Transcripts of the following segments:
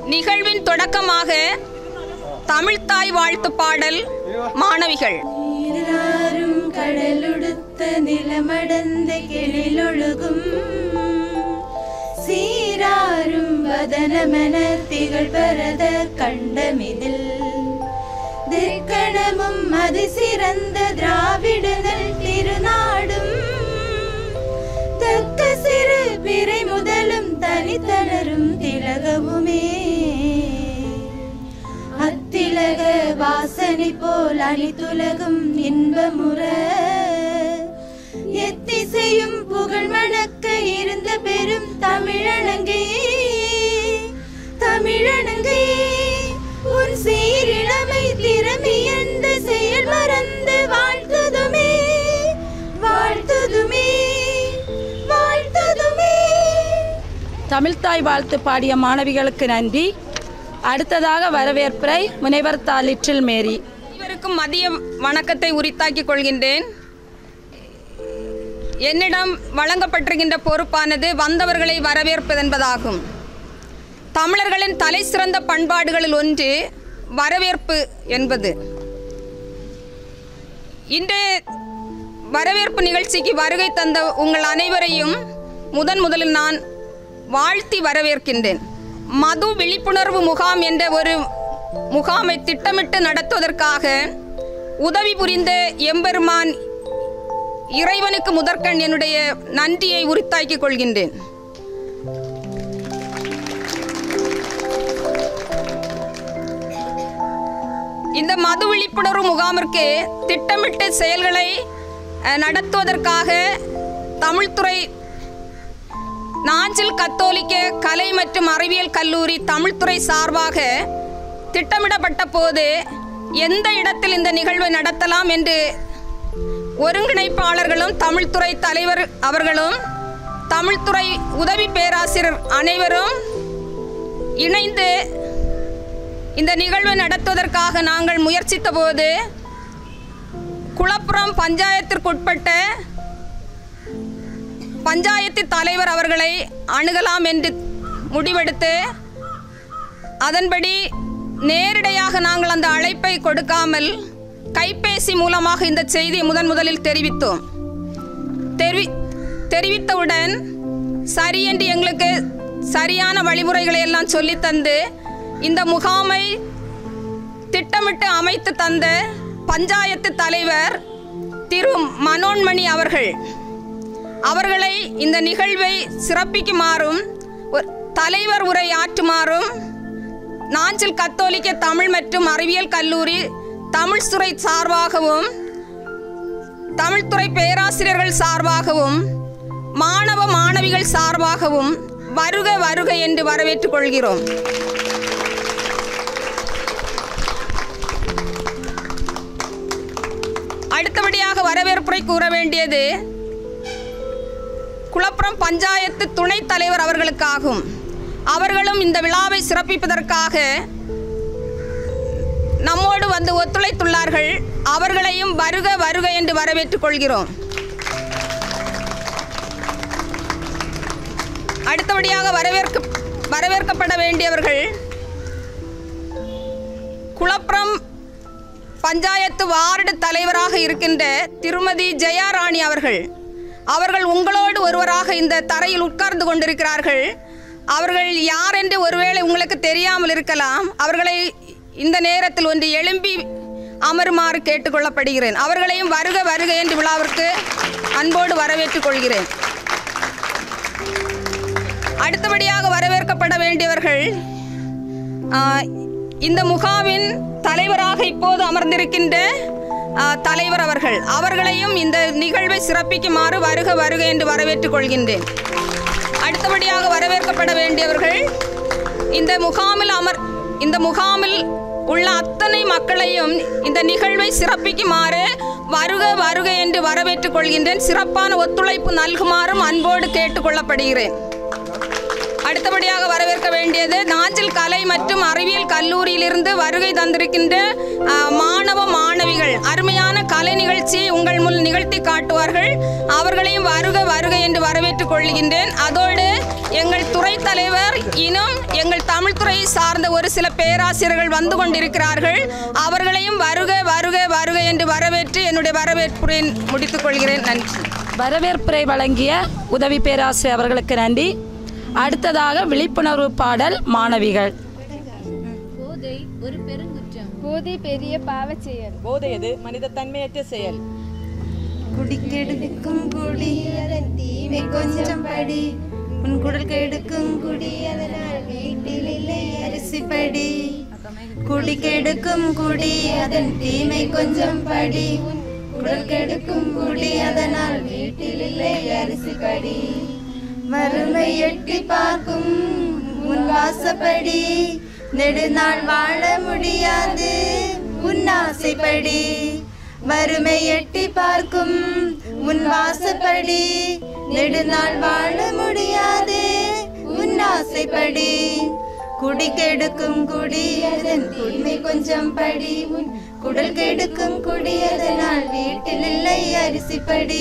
நிகழ்வின் தொடக்கமாக தமிழ்த்தாய் வாழ்த்து பாடல் மாணவிகள் நீராறும் கடலுடுத்த நிலமடந்த கெழிலொழுகும் சீராறும் வதனமென திகழ் பரத கண்டமிதில் திக்கணமும் அது சிறந்த திராவிடனல் திருநாடும் தக்க சிறு பிறை முதலும் தனித்தனரும் திலகமுமே அத்திலக வாசனை போல் அணித்துலகும் இன்பமுற எத்திசையும் புகழ் மணக்க இருந்த பெரும் தமிழனங்கே தமிழனங்கே உன் சீரிழமை திறமை எந்த செயல் மறந்து வாழ்த்துதுமே வாழ்த்துதுமே வாழ்த்துதுமே தமிழ்த்தாய் வாழ்த்து பாடிய மாணவிகளுக்கு நன்றி அடுத்ததாக வரவேற்புரை முனைவர் தா லிட்டில் மேரி இவருக்கும் மதிய வணக்கத்தை உரித்தாக்கிக் கொள்கின்றேன் என்னிடம் வழங்கப்பட்டிருக்கின்ற பொறுப்பானது வந்தவர்களை வரவேற்பதென்பதாகும் தமிழர்களின் தலை சிறந்த பண்பாடுகளில் ஒன்று வரவேற்பு என்பது இன்றைய வரவேற்பு நிகழ்ச்சிக்கு வருகை தந்த உங்கள் அனைவரையும் முதன் முதலில் நான் வாழ்த்தி வரவேற்கின்றேன் மது விழிப்புணர்வு முகாம் என்ற ஒரு முகாமை திட்டமிட்டு நடத்துவதற்காக உதவி புரிந்த எம்பெருமான் இறைவனுக்கு முதற்கண் என்னுடைய நன்றியை உரித்தாக்கிக் கொள்கின்றேன் இந்த மது விழிப்புணர்வு முகாமிற்கு திட்டமிட்ட செயல்களை அஹ், நடத்துவதற்காக தமிழ்துறை நாஞ்சில் கத்தோலிக்க கலை மற்றும் அறிவியல் கல்லூரி தமிழ்துறை சார்பாக திட்டமிடப்பட்ட போது எந்த இடத்தில் இந்த நிகழ்வை நடத்தலாம் என்று ஒருங்கிணைப்பாளர்களும் தமிழ்துறை தலைவர் அவர்களும் தமிழ்துறை உதவி பேராசிரியர் அனைவரும் இணைந்து இந்த நிகழ்வை நடத்துவதற்காக நாங்கள் முயற்சித்த போது குளப்புறம் பஞ்சாயத்திற்குட்பட்ட பஞ்சாயத்து தலைவர் அவர்களை அணுகலாம் என்று முடிவெடுத்து அதன்படி நேரிடையாக நாங்கள் அந்த அழைப்பை கொடுக்காமல் கைபேசி மூலமாக இந்த செய்தியை முதன் முதலில் தெரிவித்தோம் தெரிவி தெரிவித்தவுடன் சரி என்று எங்களுக்கு சரியான வழிமுறைகளை எல்லாம் சொல்லித் தந்து இந்த முகாமை திட்டமிட்டு அமைத்து தந்த பஞ்சாயத்து தலைவர் திரு மனோன்மணி அவர்கள் அவர்களை இந்த நிகழ்வை சிறப்பிக்குமாறும் ஒரு தலைவர் உரை ஆற்றுமாறும் நாஞ்சில் கத்தோலிக்க தமிழ் மற்றும் அறிவியல் கல்லூரி தமிழ் துறை சார்பாகவும் தமிழ்துறை பேராசிரியர்கள் சார்பாகவும் மாணவ மாணவிகள் சார்பாகவும் வருக வருக என்று வரவேற்றுக் கொள்கிறோம் அடுத்தபடியாக வரவேற்புரை கூற வேண்டியது குளப்புறம் பஞ்சாயத்து துணைத் தலைவர் அவர்களுக்காகும் அவர்களும் இந்த விழாவை சிறப்பிப்பதற்காக நம்மோடு வந்து ஒத்துழைத்துள்ளார்கள் அவர்களையும் வருக வருக என்று வரவேற்றுக் கொள்கிறோம் அடுத்தபடியாக வரவேற்க வரவேற்கப்பட வேண்டியவர்கள் குளப்புறம் பஞ்சாயத்து வார்டு தலைவராக இருக்கின்ற திருமதி ஜெயாராணி அவர்கள் அவர்கள் உங்களோடு ஒருவராக இந்த தரையில் உட்கார்ந்து கொண்டிருக்கிறார்கள் அவர்கள் யார் என்று ஒருவேளை உங்களுக்கு தெரியாமல் இருக்கலாம் அவர்களை இந்த நேரத்தில் ஒன்று எழும்பி அமருமாறு கேட்டுக்கொள்ளப்படுகிறேன் அவர்களையும் வருக வருக என்று விழாவிற்கு அன்போடு வரவேற்றுக் கொள்கிறேன் அடுத்தபடியாக வரவேற்கப்பட வேண்டியவர்கள் ஆ, இந்த முகாமின் தலைவராக இப்போது அமர்ந்திருக்கின்ற ஆ, தலைவர் அவர்கள் அவர்களையும் இந்த நிகழ்வை சிறப்பிக்குமாறு வருக வருக என்று வரவேற்றுக் கொள்கின்றேன் அடுத்தபடியாக வரவேற்கப்பட வேண்டியவர்கள் இந்த முகாமில் அமர் இந்த முகாமில் உள்ள அத்தனை மக்களையும் இந்த நிகழ்வை சிறப்பிக்குமாறு வருக வருக என்று வரவேற்றுக் கொள்கின்றேன் சிறப்பான ஒத்துழைப்பு நல்குமாறும் அன்போடு கேட்டுக்கொள்ளப்படுகிறேன் அடுத்தபடியாக வரவேற்க வேண்டியது நாஞ்சில் கலை மற்றும் அறிவியல் கல்லூரியிலிருந்து வருகை தந்திருக்கின்ற ஆ, மாணவ மாணவிகள் அருமையான கலை நிகழ்ச்சியை உங்கள் முன் நிகழ்த்தி காட்டுவார்கள் அவர்களையும் வருக வருக என்று வரவேற்றுக் கொள்கின்றேன் அதோடு எங்கள் துறை தலைவர் இன்னும் எங்கள் தமிழ் துறையை சார்ந்த ஒரு சில பேராசிரியர்கள் வந்து கொண்டிருக்கிறார்கள் அவர்களையும் வருக வருக வருக என்று வரவேற்று என்னுடைய வரவேற்புரை முடித்துக் கொள்கிறேன் நன்றி வரவேற்புரை வழங்கிய உதவி பேராசிரியர் அவர்களுக்கு நன்றி அடுத்ததாக விழிப்புணர்வு பாடல் மாணவிகள் போதை பெரிய பாவச் செயல் போதையது மனித தன்மையற்ற செயல் குடிக்கெடுக்கும் குடி அதன் தீமை கொஞ்சம் படி உன் குடல் கெடுக்கும் குடி அதனால் வீட்டில் இல்லை அரிசி படி குடிக்கெடுக்கும் குடி அதன் தீமை கொஞ்சம் படி உன் குடல் கெடுக்கும் குடி அதனால் வீட்டில் இல்லை அரிசி படி வறுமை எட்டி பார்க்கும் உன் வாசப்படி நெடுநாள் வாழ முடியாது உன் ஆசைப்படி வறுமை எட்டி பார்க்கும் உன் வாசப்படி நெடுநாள் வாழ முடியாது உன் ஆசைப்படி குடி கெடுக்கும் குடி அதன் குடிமை கொஞ்சம் படி உன் குடல் கெடுக்கும் குடி அதனால் வீட்டில் இல்லை அரிசிப்படி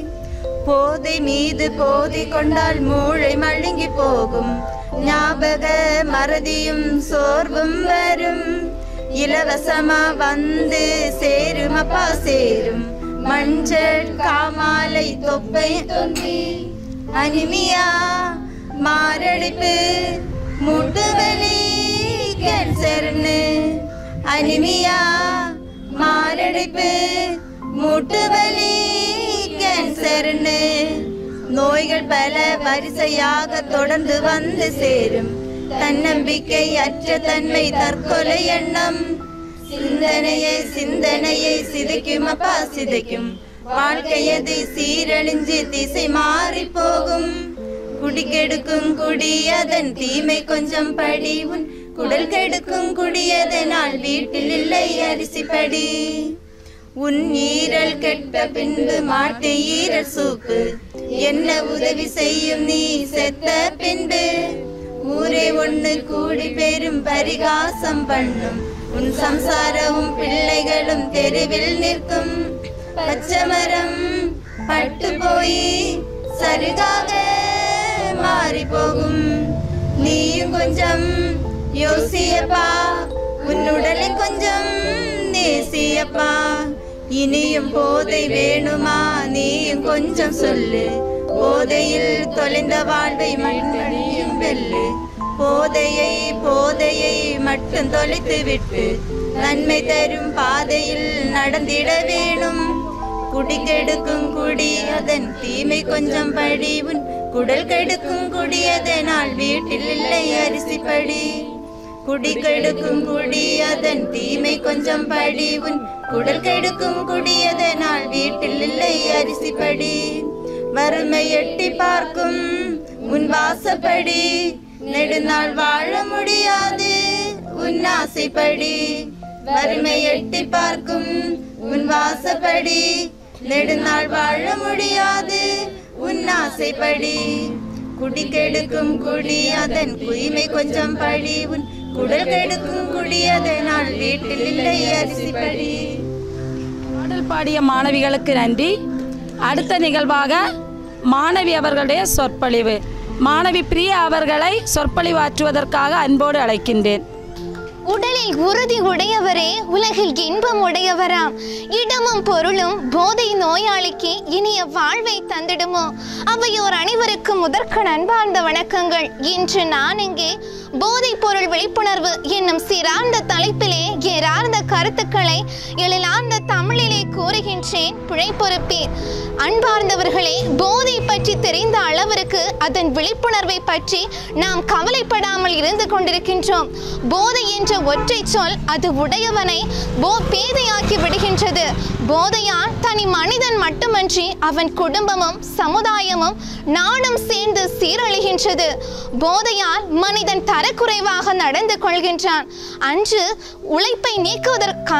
போதை மீது போதை கொண்டால் மூளை மழுங்கி போகும் ஞாபக மறதியும் சோர்வும் வரும் இலவசமா வந்து சேரும் அப்பா சேரும் மஞ்சள் காமாலை தொப்பை தொந்தி அனிமியா மாரடைப்பு முட்டுவலி கேன்சர்னு அனிமியா மாரடைப்பு மூட்டுவலி கேன்சர்னு நோய்கள் பல வரிசையாக தொடர்ந்து வந்து சேரும் தன்னம்பிக்கை அற்ற தன்மை தற்கொலை எண்ணம் சிந்தனையை சிந்தனையை சிதைக்கும் அப்பா சிதைக்கும் வாழ்க்கையது சீரழிஞ்சு திசை மாறி போகும் குடிக்கெடுக்கும் குடி அதன் தீமை கொஞ்சம் படி உன் குடல் கெடுக்கும் குடியதனால் வீட்டில் இல்லை அரிசி படி உன் ஈரல் கெட்ட பின்பு மாட்டு ஈரல் சூப்பு என்ன உதவி செய்யும் நீ செத்த பின்பு ஊரே ஒண்ணு கூடி பெரும் பரிகாசம் பண்ணும் உன் சம்சாரமும் பிள்ளைகளும் தெருவில் நிற்கும் பச்சைமரம் பட்டு போய் சருகாக மாறி போகும் நீயும் கொஞ்சம் யோசியப்பா உன் உடலை கொஞ்சம் நேசியப்பா இனியும் போதை வேணுமா நீயும் கொஞ்சம் சொல்லு போதையில் தொலைந்த வாழ்வை மண்மணியும் வெல்லு போதையை போதையை மட்டும் தொலைத்து விட்டு நன்மை தரும் பாதையில் நடந்திட வேணும் குடிக்கெடுக்கும் குடி அதன் தீமை கொஞ்சம் படி உன் குடல் கெடுக்கும் குடி அதனால் வீட்டில் இல்லை அரிசி படி குடி கெடுக்கும் குடி அதன் தீமை கொஞ்சம் படி உன் குடல் கெடுக்கும் குடி அதனால் வீட்டில் இல்லை அரிசி படி வறுமை எட்டி பார்க்கும் உன் வாசப்படி நெடுநாள் வாழ முடியாது உன் ஆசைப்படி வறுமை எட்டி பார்க்கும் உன் வாசப்படி நெடுநாள் வாழ முடியாது உன் ஆசைப்படி குடி கெடுக்கும் குடி அதன் குய்மை கொஞ்சம் படி உன் குடல் கெடுக்கும் குடி அதனால் வீட்டில் இல்லை அரிசி படி பாடல் பாடிய மாணவிகளுக்கு நன்றி அடுத்த நிகழ்வாக மாணவி அவர்களுடைய சொற்பொழிவு மாணவி பிரியா அவர்களை சொற்பொழிவாற்றுவதற்காக அன்போடு அழைக்கின்றேன் உடலில் உறுதி உடையவரே உலகில் இன்பம் உடையவராம் இடமும் பொருளும் போதை நோயாளிக்கு இனிய வாழ்வை தந்திடுமோ அவையோர் அனைவருக்கும் முதற்கண் அன்பார்ந்த வணக்கங்கள் இன்று நான் இங்கே போதைப் பொருள் விழிப்புணர்வு என்னும் சிறார்ந்த தலைப்பிலே ஏறார்ந்த கருத்துக்களை எழிலார்ந்த தமிழிலே கூறுகின்றேன் பிழைப்பொறுப்பீர் அன்பார்ந்தவர்களே போதை பற்றி தெரிந்த அளவிற்கு அதன் விழிப்புணர்வை பற்றி நாம் கவலைப்படாமல் இருந்து கொண்டிருக்கின்றோம் போதை என்ற ஒற்றை சொல் அது உடையவனை போ பேதையாக்கி விடுகின்றது போதையால் தனி மனிதன் மட்டுமன்றி அவன் குடும்பமும் சமுதாயமும் நாடும் சேர்ந்து சீரழிகின்றது போதையால் மனிதன் தரக்குறைவாக நடந்து கொள்கின்றான் அன்று உழைப்பை நீக்குவதற்கா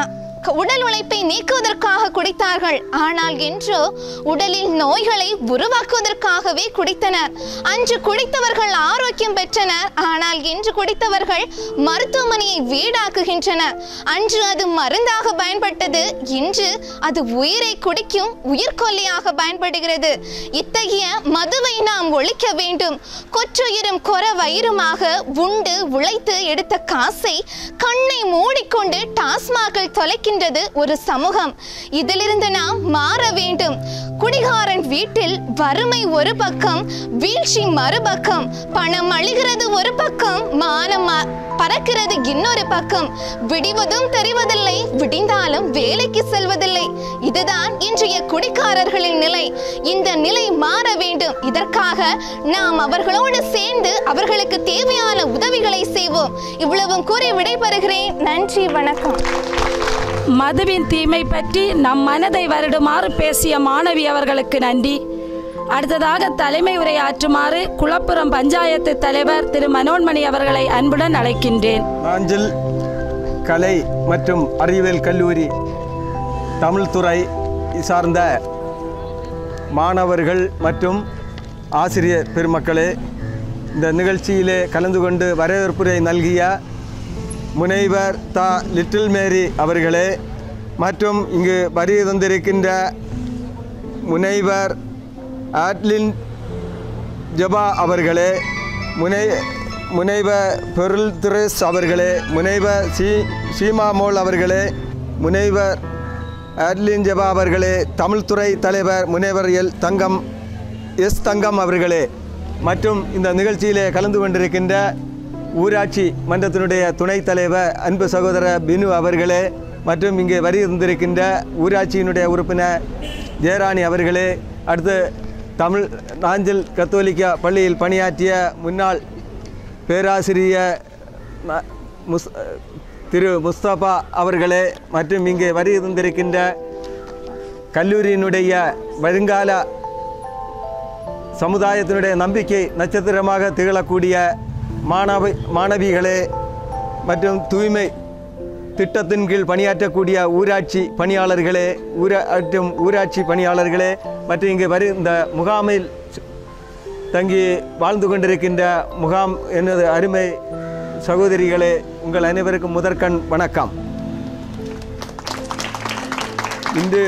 க- உடல் உழைப்பை நீக்குவதற்காக குடித்தார்கள் ஆனால் இன்று உடலில் நோய்களை உருவாக்குவதற்காகவே குடித்தனர் அன்று குடித்தவர்கள் ஆரோக்கியம் பெற்றனர் ஆனால் இன்று குடித்தவர்கள் மருத்துவமனையை வீடாக்குகின்றனர் அன்று அது மருந்தாக பயன்பட்டது இன்று அது உயிரை குடிக்கும் உயிர்கொல்லியாக பயன்படுகிறது இத்தகைய மதுவை நாம் ஒழிக்க வேண்டும் கொற்றுயிரும் கொர வயிறுமாக உண்டு உழைத்து எடுத்த காசை கண்ணை மூடிக்கொண்டு டாஸ்மாகில் தொலைக்கின்றது ஒரு சமூகம் இதிலிருந்து நாம் மாற வேண்டும் குடிகாரன் வீட்டில் வறுமை ஒரு பக்கம் வீழ்ச்சி மறுபக்கம் பணம் அழிகிறது ஒரு பக்கம் மானம் ம- பறக்கிறது இன்னொரு பக்கம் விடிவதும் தெரிவதில்லை விடிந்தாலும் வேலைக்கு செல்வதில்லை இதுதான் இன்றைய குடிகாரர்களின் நிலை இந்த நிலை மாற வேண்டும் இதற்காக நாம் அவர்களோடு சேர்ந்து அவர்களுக்கு தேவையான உதவிகளை செய்வோம் இவ்வளவும் கூறி விடைபெறுகிறேன் நன்றி வணக்கம் மதுவின் தீமை பற்றி நம் மனதை வருடுமாறு பேசிய மாணவி அவர்களுக்கு நன்றி அடுத்ததாக தலைமை உரையாற்றுமாறு குளப்புறம் பஞ்சாயத்து தலைவர் திரு மனோன்மணி அவர்களை அன்புடன் அழைக்கின்றேன் நாஞ்சில் கலை மற்றும் அறிவியல் கல்லூரி தமிழ் துறை சார்ந்த மாணவர்கள் மற்றும் ஆசிரியர் பெருமக்களே இந்த நிகழ்ச்சியிலே கலந்து கொண்டு வரவேற்புரை நல்கிய முனைவர் தா லிட்டில் மேரி அவர்களே மற்றும் இங்கு வருகை தந்திருக்கின்ற முனைவர் ஆட்லின் ஜபா அவர்களே முனை முனைவர் பெருள் திரேஸ் அவர்களே முனைவர் சி சீமாமோல் அவர்களே முனைவர் ஆட்லின் ஜபா அவர்களே தமிழ்துறை தலைவர் முனைவர் எல் தங்கம் எஸ் தங்கம் அவர்களே மற்றும் இந்த நிகழ்ச்சியிலே கலந்து கொண்டிருக்கின்ற ஊராட்சி மன்றத்தினுடைய துணைத் தலைவர் அன்பு சகோதரர் பினு அவர்களே மற்றும் இங்கே வரி இருந்திருக்கின்ற ஊராட்சியினுடைய உறுப்பினர் ஜெயராணி அவர்களே அடுத்து தமிழ் நாஞ்சில் கத்தோலிக்கா பள்ளியில் பணியாற்றிய முன்னாள் பேராசிரியர் ந- முஸ் திரு முஸ்தபா அவர்களே மற்றும் இங்கே வரி இருந்திருக்கின்ற கல்லூரியினுடைய வருங்கால சமுதாயத்தினுடைய நம்பிக்கை நட்சத்திரமாக திகழக்கூடிய மாணவி மாணவிகளே மற்றும் தூய்மை திட்டத்தின் கீழ் பணியாற்றக்கூடிய ஊராட்சி பணியாளர்களே ஊரா மற்றும் ஊராட்சி பணியாளர்களே மற்றும் இங்கு வரு இந்த முகாமில் தங்கி வாழ்ந்து கொண்டிருக்கின்ற முகாம் எனது அருமை சகோதரிகளே உங்கள் அனைவருக்கும் முதற்கண் வணக்கம் இன்று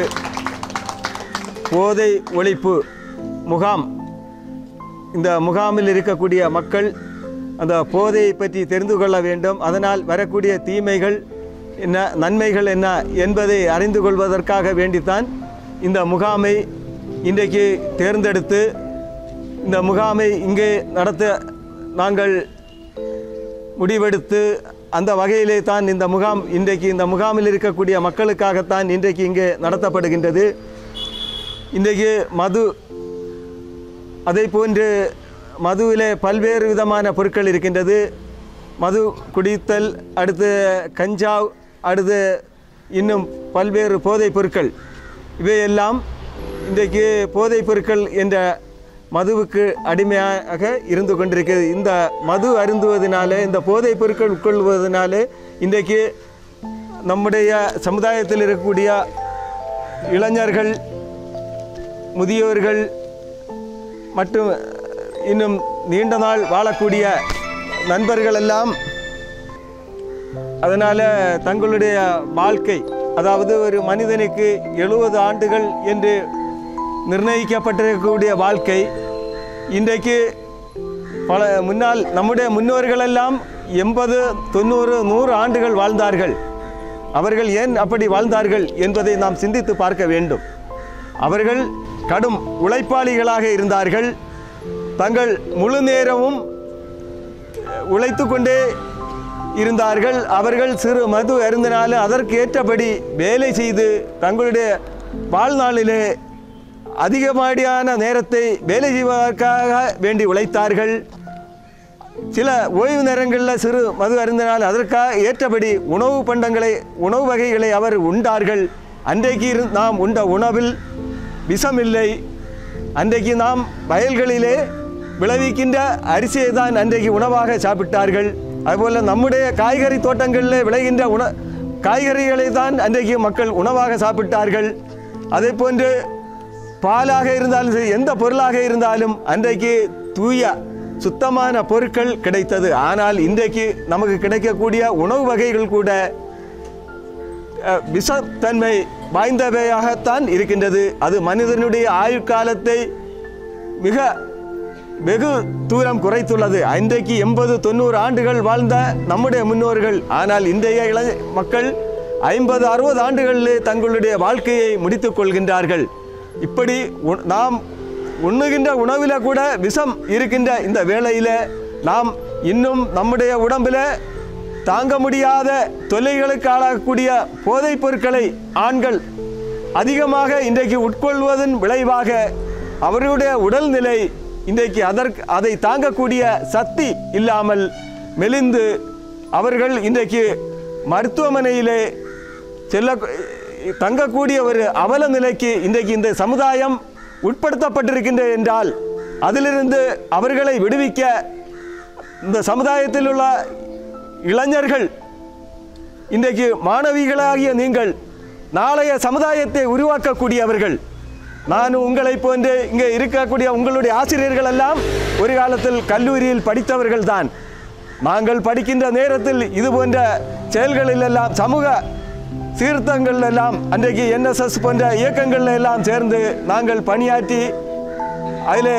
போதை ஒழிப்பு முகாம் இந்த முகாமில் இருக்கக்கூடிய மக்கள் அந்த போதையை பற்றி தெரிந்து கொள்ள வேண்டும் அதனால் வரக்கூடிய தீமைகள் என்ன நன்மைகள் என்ன என்பதை அறிந்து கொள்வதற்காக வேண்டித்தான் இந்த முகாமை இன்றைக்கு தேர்ந்தெடுத்து இந்த முகாமை இங்கே நடத்த நாங்கள் முடிவெடுத்து அந்த வகையிலே தான் இந்த முகாம் இன்றைக்கு இந்த முகாமில் இருக்கக்கூடிய மக்களுக்காகத்தான் இன்றைக்கு இங்கே நடத்தப்படுகின்றது இன்றைக்கு மது அதை போன்று மதுவிலே பல்வேறு விதமான பொருட்கள் இருக்கின்றது மது குடித்தல் அடுத்து கஞ்சாவ் அடுத்து இன்னும் பல்வேறு போதைப் பொருட்கள் இவையெல்லாம் இன்றைக்கு போதைப் பொருட்கள் என்ற மதுவுக்கு அடிமையாக இருந்து கொண்டிருக்கிறது இந்த மது அருந்துவதனாலே இந்த போதைப் பொருட்கள் உட்கொள்வதனாலே இன்றைக்கு நம்முடைய சமுதாயத்தில் இருக்கக்கூடிய இளைஞர்கள் முதியோர்கள் மற்றும் இன்னும் நீண்ட நாள் வாழக்கூடிய நண்பர்கள் எல்லாம் அதனால் தங்களுடைய வாழ்க்கை அதாவது ஒரு மனிதனுக்கு எழுபது ஆண்டுகள் என்று நிர்ணயிக்கப்பட்டிருக்கக்கூடிய வாழ்க்கை இன்றைக்கு பல முன்னால் நம்முடைய முன்னோர்களெல்லாம் எண்பது தொண்ணூறு நூறு ஆண்டுகள் வாழ்ந்தார்கள் அவர்கள் ஏன் அப்படி வாழ்ந்தார்கள் என்பதை நாம் சிந்தித்து பார்க்க வேண்டும் அவர்கள் கடும் உழைப்பாளிகளாக இருந்தார்கள் தங்கள் முழு நேரமும் உழைத்து கொண்டே இருந்தார்கள் அவர்கள் சிறு மது அருந்தினாலும் அதற்கு ஏற்றபடி வேலை செய்து தங்களுடைய வாழ்நாளிலே அதிகப்படியான நேரத்தை வேலை செய்வதற்காக வேண்டி உழைத்தார்கள் சில ஓய்வு நேரங்களில் சிறு மது அருந்தினால் அதற்காக ஏற்றபடி உணவு பண்டங்களை உணவு வகைகளை அவர் உண்டார்கள் அன்றைக்கு இரு- நாம் உண்ட உணவில் விஷமில்லை அன்றைக்கு நாம் வயல்களிலே விளைவிக்கின்ற அரிசியை தான் அன்றைக்கு உணவாக சாப்பிட்டார்கள் அதுபோல் நம்முடைய காய்கறி தோட்டங்களில் விளைகின்ற உண காய்கறிகளை தான் அன்றைக்கு மக்கள் உணவாக சாப்பிட்டார்கள் அதே போன்று பாலாக இருந்தாலும் சரி எந்த பொருளாக இருந்தாலும் அன்றைக்கு தூய சுத்தமான பொருட்கள் கிடைத்தது ஆனால் இன்றைக்கு நமக்கு கிடைக்கக்கூடிய உணவு வகைகள் கூட அஹ், விஷத்தன்மை வாய்ந்தவையாகத்தான் இருக்கின்றது அது மனிதனுடைய ஆயுட்காலத்தை மிக வெகு தூரம் குறைத்துள்ளது இன்றைக்கு எண்பது தொண்ணூறு ஆண்டுகள் வாழ்ந்த நம்முடைய முன்னோர்கள் ஆனால் இன்றைய இள மக்கள் ஐம்பது அறுபது ஆண்டுகளிலே தங்களுடைய வாழ்க்கையை முடித்துக் கொள்கின்றார்கள் இப்படி உ- நாம் உண்ணுகின்ற உணவில் கூட விஷம் இருக்கின்ற இந்த வேளையில் நாம் இன்னும் நம்முடைய உடம்பில் தாங்க முடியாத தொல்லைகளுக்கு ஆளாகக்கூடிய போதைப் பொருட்களை ஆண்கள் அதிகமாக இன்றைக்கு உட்கொள்வதன் விளைவாக அவர்களுடைய உடல்நிலை இன்றைக்கு அதற்கு அதை தாங்கக்கூடிய சக்தி இல்லாமல் மெலிந்து அவர்கள் இன்றைக்கு மருத்துவமனையிலே செல்ல தங்கக்கூடிய ஒரு அவல நிலைக்கு இன்றைக்கு இந்த சமுதாயம் உட்படுத்தப்பட்டிருக்கின்றது என்றால் அதிலிருந்து அவர்களை விடுவிக்க இந்த சமுதாயத்தில் உள்ள இளைஞர்கள் இன்றைக்கு மாணவிகளாகிய நீங்கள் நாளைய சமுதாயத்தை உருவாக்கக்கூடியவர்கள் நான் உங்களை போன்று இங்கே இருக்கக்கூடிய உங்களுடைய ஆசிரியர்கள் எல்லாம் ஒரு காலத்தில் கல்லூரியில் படித்தவர்கள் தான் நாங்கள் படிக்கின்ற நேரத்தில் இது போன்ற செயல்களில் எல்லாம் சமூக சீர்திருத்தங்கள் எல்லாம் அன்றைக்கு என்எஸ்எஸ் போன்ற இயக்கங்கள் எல்லாம் சேர்ந்து நாங்கள் பணியாற்றி அதில்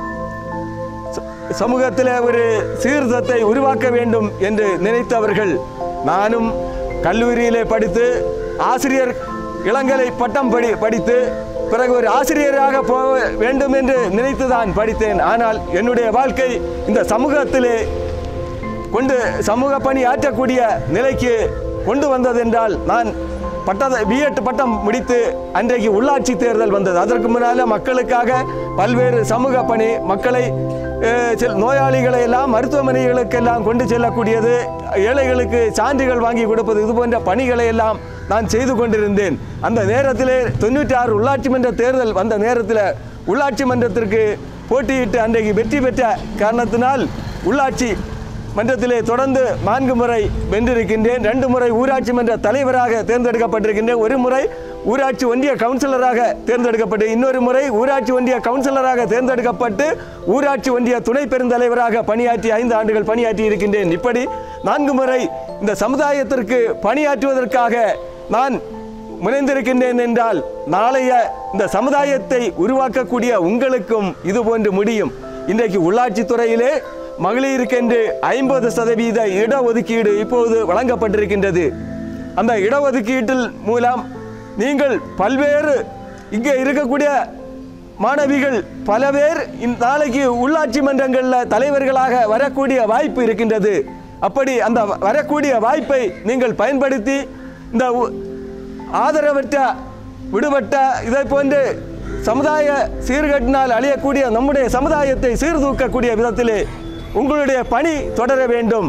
சமூகத்தில் ஒரு சீர்திருத்தத்தை உருவாக்க வேண்டும் என்று நினைத்தவர்கள் நானும் கல்லூரியிலே படித்து ஆசிரியர் இளங்கலை பட்டம் படி படித்து பிறகு ஒரு ஆசிரியராக போக வேண்டும் என்று நினைத்துதான் படித்தேன் ஆனால் என்னுடைய வாழ்க்கை இந்த சமூகத்திலே கொண்டு சமூக பணி ஆற்றக்கூடிய நிலைக்கு கொண்டு வந்ததென்றால் நான் பட்டத பிஎட் பட்டம் முடித்து அன்றைக்கு உள்ளாட்சி தேர்தல் வந்தது அதற்கு முன்னால் மக்களுக்காக பல்வேறு சமூக பணி மக்களை அஹ், செல்- நோயாளிகளை எல்லாம் மருத்துவமனைகளுக்கெல்லாம் கொண்டு செல்லக்கூடியது ஏழைகளுக்கு சான்றிதழ் வாங்கி கொடுப்பது இது போன்ற பணிகளை எல்லாம் நான் செய்து கொண்டிருந்தேன் அந்த நேரத்திலே தொண்ணூற்றி ஆறு உள்ளாட்சி மன்ற தேர்தல் வந்த நேரத்தில் உள்ளாட்சி மன்றத்திற்கு போட்டியிட்டு அன்றைக்கு வெற்றி பெற்ற காரணத்தினால் உள்ளாட்சி மன்றத்திலே தொடர்ந்து நான்கு முறை வென்றிருக்கின்றேன் ரெண்டு முறை ஊராட்சி மன்ற தலைவராக தேர்ந்தெடுக்கப்பட்டிருக்கின்றேன் ஒரு முறை ஊராட்சி ஒன்றிய கவுன்சிலராக தேர்ந்தெடுக்கப்பட்டு இன்னொரு முறை ஊராட்சி ஒன்றிய கவுன்சிலராக தேர்ந்தெடுக்கப்பட்டு ஊராட்சி ஒன்றிய துணை பெருந்தலைவராக பணியாற்றி ஐந்து ஆண்டுகள் பணியாற்றி இருக்கின்றேன் இப்படி நான்கு முறை இந்த சமுதாயத்திற்கு பணியாற்றுவதற்காக நான் முனைந்திருக்கின்றேன் என்றால் நாளைய இந்த சமுதாயத்தை உருவாக்கக்கூடிய உங்களுக்கும் இது போன்று முடியும் இன்றைக்கு உள்ளாட்சி துறையிலே மகளிருக்கென்று ஐம்பது சதவீத இடஒதுக்கீடு இப்போது வழங்கப்பட்டிருக்கின்றது அந்த இடஒதுக்கீட்டில் மூலம் நீங்கள் பல்வேறு இங்கே இருக்கக்கூடிய மாணவிகள் பல பேர் இந்த நாளைக்கு உள்ளாட்சி மன்றங்களில் தலைவர்களாக வரக்கூடிய வாய்ப்பு இருக்கின்றது அப்படி அந்த வ- வரக்கூடிய வாய்ப்பை நீங்கள் பயன்படுத்தி இந்த உ- ஆதரவற்ற விடுபட்ட இதை போன்று சமுதாய சீர்கட்டினால் அழியக்கூடிய நம்முடைய சமுதாயத்தை சீர்தூக்கக்கூடிய விதத்திலே உங்களுடைய பணி தொடர வேண்டும்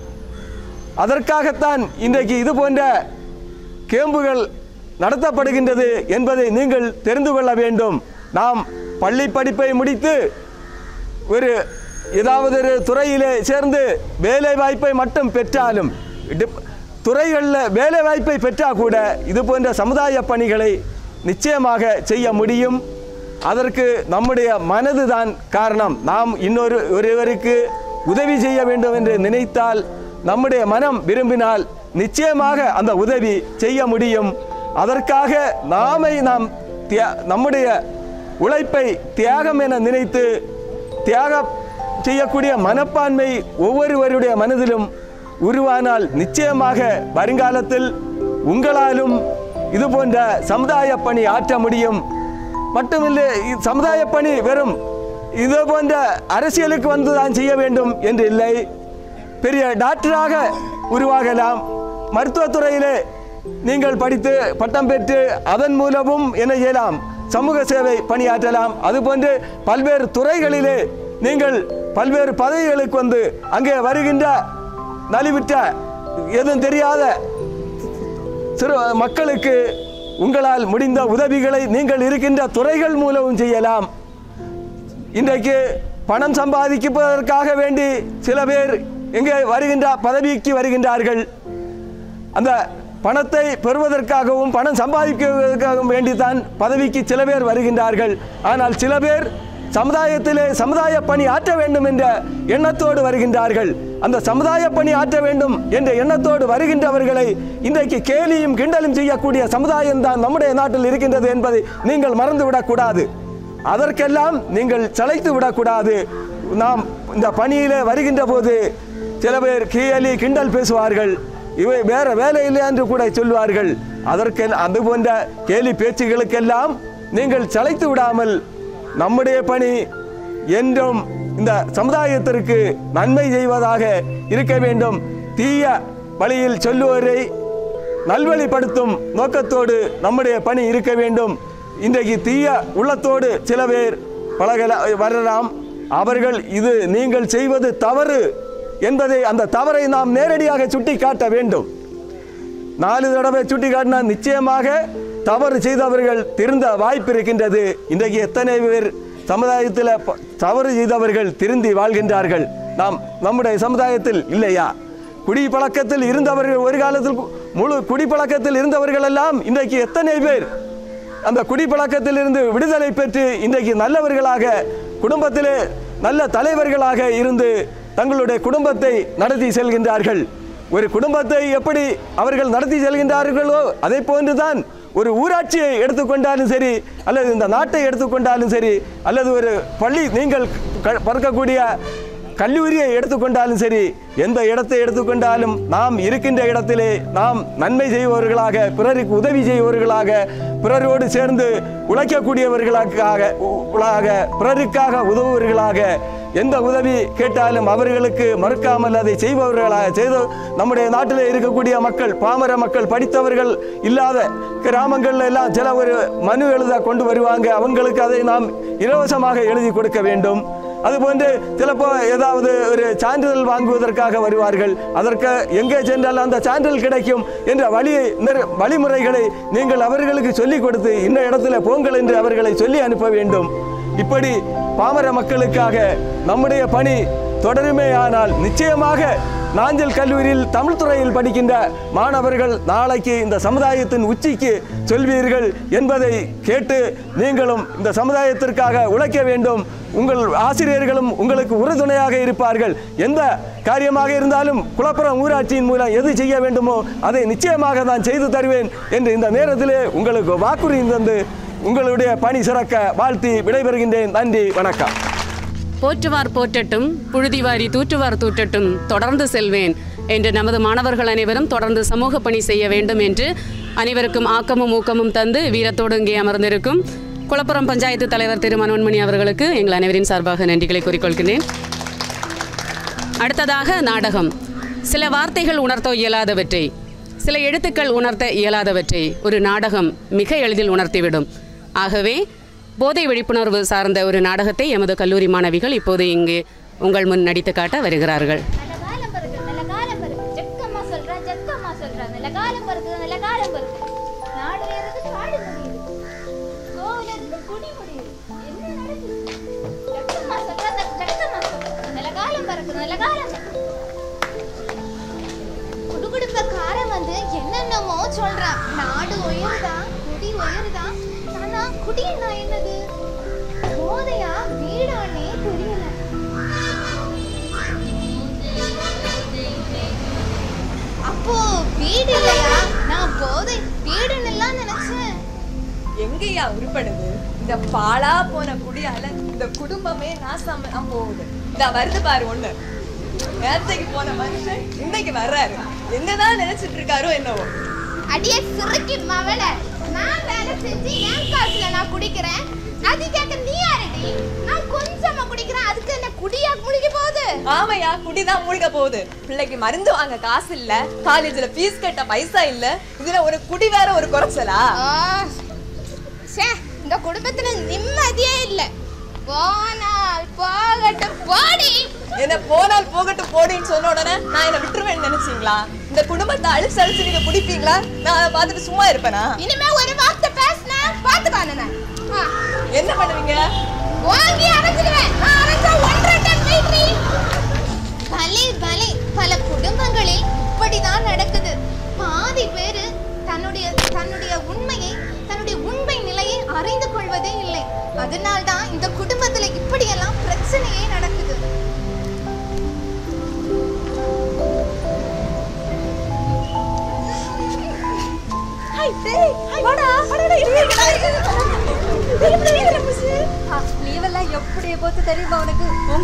அதற்காகத்தான் இன்றைக்கு இது போன்ற கேம்புகள் நடத்தப்படுகின்றது என்பதை நீங்கள் தெரிந்து கொள்ள வேண்டும் நாம் பள்ளி படிப்பை முடித்து ஒரு ஏதாவது ஒரு துறையிலே சேர்ந்து வேலை வாய்ப்பை மட்டும் பெற்றாலும் டிப்- துறைகளில் வேலை வாய்ப்பை பெற்றால் கூட இது போன்ற சமுதாய பணிகளை நிச்சயமாக செய்ய முடியும் அதற்கு நம்முடைய மனது தான் காரணம் நாம் இன்னொரு ஒருவருக்கு உதவி செய்ய வேண்டும் என்று நினைத்தால் நம்முடைய மனம் விரும்பினால் நிச்சயமாக அந்த உதவி செய்ய முடியும் அதற்காக நாமை நாம் தியா- நம்முடைய உழைப்பை தியாகம் என நினைத்து தியாகம் செய்யக்கூடிய மனப்பான்மை ஒவ்வொருவருடைய மனதிலும் உருவானால் நிச்சயமாக வருங்காலத்தில் உங்களாலும் இது போன்ற சமுதாய பணி ஆற்ற முடியும் மட்டுமில்லை இ- சமுதாய பணி வெறும் இது போன்ற அரசியலுக்கு வந்துதான் செய்ய வேண்டும் என்று இல்லை பெரிய டாக்டராக உருவாகலாம் மருத்துவத்துறையிலே நீங்கள் படித்து பட்டம் பெற்று அதன் மூலமும் என்ன செய்யலாம் சமூக சேவை பணியாற்றலாம் அதுபோன்று பல்வேறு துறைகளிலே நீங்கள் பல்வேறு பதவிகளுக்கு வந்து அங்கே வருகின்ற நலிவிட்ட எதுவும் தெரியாத சிறு மக்களுக்கு உங்களால் முடிந்த உதவிகளை நீங்கள் இருக்கின்ற துறைகள் மூலமும் செய்யலாம் இன்றைக்கு பணம் சம்பாதிப்பதற்காக வேண்டி சில பேர் எங்கே வருகின்ற பதவிக்கு வருகின்றார்கள் அந்த பணத்தை பெறுவதற்காகவும் பணம் சம்பாதிக்கிறதுக்காகவும் வேண்டித்தான் பதவிக்கு சில பேர் வருகின்றார்கள் ஆனால் சில பேர் சமுதாயத்திலே சமுதாய பணி ஆற்ற வேண்டும் என்ற எண்ணத்தோடு வருகின்றார்கள் அந்த சமுதாய பணி ஆற்ற வேண்டும் என்ற எண்ணத்தோடு வருகின்றவர்களை இன்றைக்கு கேலியும் கிண்டலும் செய்யக்கூடிய சமுதாயம் தான் நம்முடைய நாட்டில் இருக்கின்றது என்பதை நீங்கள் மறந்துவிடக்கூடாது அதற்கெல்லாம் நீங்கள் சளைத்து விடக்கூடாது நாம் இந்த பணியிலே வருகின்ற போது சில பேர் கேலி கிண்டல் பேசுவார்கள் இவை வேற வேலை இல்லை என்று கூட சொல்வார்கள் அதற்கு அது போன்ற கேலி பேச்சுகளுக்கெல்லாம் நீங்கள் சளைத்து விடாமல் நம்முடைய பணி என்றும் இந்த சமுதாயத்திற்கு நன்மை செய்வதாக இருக்க வேண்டும் தீய வழியில் சொல்லுவரை நல்வழிப்படுத்தும் நோக்கத்தோடு நம்முடைய பணி இருக்க வேண்டும் இன்றைக்கு தீய உள்ளத்தோடு சில பேர் பழகல வரலாம் அவர்கள் இது நீங்கள் செய்வது தவறு என்பதை அந்த தவறை நாம் நேரடியாக சுட்டி காட்ட வேண்டும் நாலு தடவை சுட்டி காட்டினா நிச்சயமாக தவறு செய்தவர்கள் திருந்த வாய்ப்பு இருக்கின்றது இன்றைக்கு எத்தனை பேர் சமுதாயத்தில் ப- தவறு செய்தவர்கள் திருந்தி வாழ்கின்றார்கள் நாம் நம்முடைய சமுதாயத்தில் இல்லையா குடிப்பழக்கத்தில் இருந்தவர்கள் ஒரு காலத்தில் கு- முழு குடிப்பழக்கத்தில் இருந்தவர்கள் எல்லாம் இன்றைக்கு எத்தனை பேர் அந்த குடிப்பழக்கத்தில் இருந்து விடுதலை பெற்று இன்றைக்கு நல்லவர்களாக குடும்பத்திலே நல்ல தலைவர்களாக இருந்து தங்களுடைய குடும்பத்தை நடத்தி செல்கின்றார்கள் ஒரு குடும்பத்தை எப்படி அவர்கள் நடத்தி செல்கின்றார்களோ அதை போன்றுதான் ஒரு ஊராட்சியை எடுத்துக்கொண்டாலும் சரி அல்லது இந்த நாட்டை எடுத்துக்கொண்டாலும் சரி அல்லது ஒரு பள்ளி நீங்கள் க- பார்க்கக்கூடிய கல்லூரியை எடுத்துக்கொண்டாலும் சரி எந்த இடத்தை எடுத்துக்கொண்டாலும் நாம் இருக்கின்ற இடத்திலே நாம் நன்மை செய்பவர்களாக பிறருக்கு உதவி செய்பவர்களாக பிறரோடு சேர்ந்து உழைக்கக்கூடியவர்களாக உலாக பிறருக்காக உதவுவர்களாக எந்த உதவி கேட்டாலும் அவர்களுக்கு மறுக்காமல் அதை செய்பவர்களாக செய்து நம்முடைய நாட்டிலே இருக்கக்கூடிய மக்கள் பாமர மக்கள் படித்தவர்கள் இல்லாத கிராமங்கள்ல எல்லாம் சில ஒரு மனு எழுத கொண்டு வருவாங்க அவங்களுக்கு அதை நாம் இலவசமாக எழுதி கொடுக்க வேண்டும் அதுபோன்று சிலப்போ ஏதாவது ஒரு சான்றிதழ் வாங்குவதற்காக வருவார்கள் அதற்கு எங்கே சென்றால் அந்த சான்றிதழ் கிடைக்கும் என்ற வழி நிற- வழிமுறைகளை நீங்கள் அவர்களுக்கு சொல்லிக் கொடுத்து இந்த இடத்துல போங்கள் என்று அவர்களை சொல்லி அனுப்ப வேண்டும் இப்படி பாமர மக்களுக்காக நம்முடைய பணி தொடருமேயானால் நிச்சயமாக நாஞ்சல் கல்லூரியில் தமிழ் துறையில் படிக்கின்ற மாணவர்கள் நாளைக்கு இந்த சமுதாயத்தின் உச்சிக்கு சொல்வீர்கள் என்பதை கேட்டு நீங்களும் இந்த சமுதாயத்திற்காக உழைக்க வேண்டும் உங்கள் ஆசிரியர்களும் உங்களுக்கு உறுதுணையாக இருப்பார்கள் எந்த காரியமாக இருந்தாலும் குளப்புறம் ஊராட்சியின் மூலம் எது செய்ய வேண்டுமோ அதை நிச்சயமாக நான் செய்து தருவேன் என்று இந்த நேரத்திலே உங்களுக்கு வாக்குறுதி தந்து உங்களுடைய பணி சிறக்க வாழ்த்தி விடைபெறுகின்றேன் நன்றி வணக்கம் போற்றுவார் போற்றட்டும் புழுதிவாரி தூற்றுவார் தூற்றட்டும் தொடர்ந்து செல்வேன் என்று நமது மாணவர்கள் அனைவரும் தொடர்ந்து சமூக பணி செய்ய வேண்டும் என்று அனைவருக்கும் ஆக்கமும் ஊக்கமும் தந்து வீரத்தோடு இங்கே அமர்ந்திருக்கும் குளப்புறம் பஞ்சாயத்து தலைவர் திரு மனோன்மணி அவர்களுக்கு எங்கள் அனைவரின் சார்பாக நன்றிகளை கூறிக்கொள்கிறேன் அடுத்ததாக நாடகம் சில வார்த்தைகள் உணர்த்த இயலாதவற்றை சில எழுத்துக்கள் உணர்த்த இயலாதவற்றை ஒரு நாடகம் மிக எளிதில் உணர்த்திவிடும் ஆகவே போதை விழிப்புணர்வு சார்ந்த ஒரு நாடகத்தை எமது கல்லூரி மாணவிகள் இப்போது இங்கு உங்கள் முன் நடித்து காட்ட வருகிறார்கள் நல்ல காலம் பிறகு நல்ல காலம் பிறகு ஜக்கம்மா சொல்றா ஜக்கம்மா சொல்றா நல்ல காலம் பிறகு நல்ல காலம் பிறகு நாடு இருந்து காடு முடியுது கோவில் இருந்து குடி முடியுது என்ன நடக்குது ஜக்கம்மா சொல்றா ஜ- ஜக்கம்மா சொல்றா நல்ல காலம் பிறகு நல்ல காலம் பிறகு. குடுகுடுப்பக்காரன் வந்து என்னென்னமோ சொல்றான் நாடு உயருதா குடி உயருதா ஆனா குடின்னா என்னது போதையா வீடானே தெரியல அப்போ வீடு இல்லையா நான் போதை வீடுன்னு எல்லாம் நினைச்சேன் எங்கேயா உருப்படுது இந்த பாழா போன குடியால இந்த குடும்பமே நாசமா போகுது இந்த வருது பாரு ஒண்ணு நேரத்தைக்கு போன மனுஷன் இன்னைக்கு வர்றாரு என்னதான் நினைச்சிட்டு இருக்காரோ என்னவோ அடியே சிறுக்கி மவள நான் வேலை செஞ்சு என் காசுல நான் குடிக்கிறேன் அது கேட்க நீ யாரடி நான் கொஞ்சமா குடிக்கிறேன் அதுக்கு என்ன குடியா குடிக்க போகுது ஆமையா குடிதான் மூழ்க போகுது பிள்ளைக்கு மருந்து வாங்க காசு இல்ல காலேஜ்ல ஃபீஸ் கட்ட பைசா இல்ல இதுல ஒரு குடி வேற ஒரு குறைச்சலா ஆ, ச்சே, இந்த குடும்பத்துல நிம்மதியே இல்ல போனால் போகட்டும் போடி என்ன போனால் போகட்டும் போடின்னு சொன்ன உடனே நான் என்ன விட்டுருவேன்னு நினைச்சீங்களா இந்த குடும்பத்தை அழிச்சு அழிச்சு நீங்க குடிப்பீங்களா நான் அதை பார்த்துட்டு சும்மா இருப்பேனா இனிமே ஒரு வார்த்தை பேசினா பாத்துக்கான என்ன பண்ணுவீங்க வாங்கி அரைச்சிடுவேன் நான் அரைச்சா ஒன்றரை டன் வெயிட்ரி பலே பலே பல குடும்பங்களில் இப்படிதான் நடக்குது பாதி பேரு